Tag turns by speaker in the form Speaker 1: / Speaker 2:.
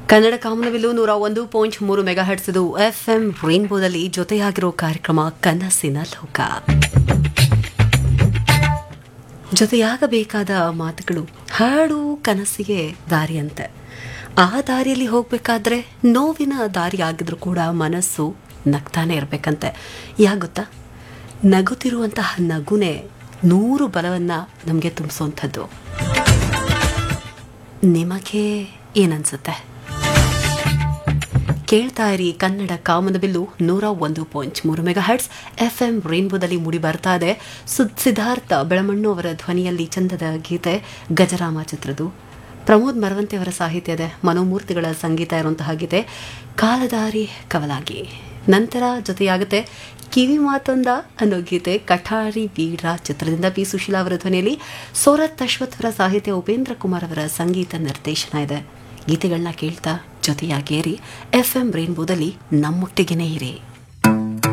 Speaker 1: ಕನ್ನಡ ಕಾಮನಬಿಲ್ಲು ನೂರ ಒಂದು ಪಾಯಿಂಟ್ ಮೂರು ಮೆಗಾ ಹಟ್ಸಿದು ಎಫ್ ಎಂ ರೈನ್ಬೋದಲ್ಲಿ ಜೊತೆಯಾಗಿರೋ ಕಾರ್ಯಕ್ರಮ ಕನಸಿನ ಲೋಕ ಜೊತೆಯಾಗಬೇಕಾದ ಮಾತುಗಳು ಹಾಡು ಕನಸಿಗೆ ದಾರಿಯಂತೆ ಆ ದಾರಿಯಲ್ಲಿ ಹೋಗ್ಬೇಕಾದ್ರೆ ನೋವಿನ ದಾರಿ ಆಗಿದ್ರು ಕೂಡ ಮನಸ್ಸು ನಗ್ತಾನೆ ಇರಬೇಕಂತೆ ಯಾಕೆ ಗೊತ್ತಾ ನಗುತ್ತಿರುವಂತಹ ನಗುನೇ ನೂರು ಬಲವನ್ನ ನಮಗೆ ತುಂಬಿಸುವಂಥದ್ದು ನಿಮಗೆ ಏನನ್ಸುತ್ತೆ ಕೇಳ್ತಾ ಇರಿ ಕನ್ನಡ ಕಾಮನಬಿಲ್ಲು ನೂರ ಒಂದು ಪಾಯಿಂಟ್ ಮೂರು ಮೆಗಾ ಹರ್ಟ್ಸ್ ಎಫ್ ಎಂ ರೈನ್ಬೋದಲ್ಲಿ ಮೂಡಿ ಬರ್ತಾ ಇದೆ ಸುದ್ ಸಿದ್ಧಾರ್ಥ ಬೆಳಮಣ್ಣು ಅವರ ಧ್ವನಿಯಲ್ಲಿ ಚಂದದ ಗೀತೆ ಗಜರಾಮ ಚಿತ್ರದ್ದು ಪ್ರಮೋದ್ ಮರವಂತಿ ಅವರ ಸಾಹಿತ್ಯ ಇದೆ ಮನೋಮೂರ್ತಿಗಳ ಸಂಗೀತ ಇರುವಂತಹ ಗೀತೆ ಕಾಲದಾರಿ ಕವಲಾಗಿ ನಂತರ ಜೊತೆಯಾಗುತ್ತೆ ಕಿವಿ ಮಾತೊಂದ ಅನ್ನೋ ಗೀತೆ ಕಠಾರಿ ವೀರ ಚಿತ್ರದಿಂದ ಪಿ ಸುಶೀಲಾ ಅವರ ಧ್ವನಿಯಲ್ಲಿ ಸೋರತ್ ಅಶ್ವಥ್ ಅವರ ಸಾಹಿತ್ಯ ಉಪೇಂದ್ರ ಕುಮಾರ್ ಅವರ ಸಂಗೀತ ನಿರ್ದೇಶನ ಇದೆ ಗೀತೆಗಳನ್ನ ಕೇಳ್ತಾ ಜೊತೆಯಾಗೇರಿ ಎಫ್ ಎಂ ರೈನ್ಬೋದಲ್ಲಿ ನಮ್ಮೊಟ್ಟಿಗೆನೇ ಇರಿ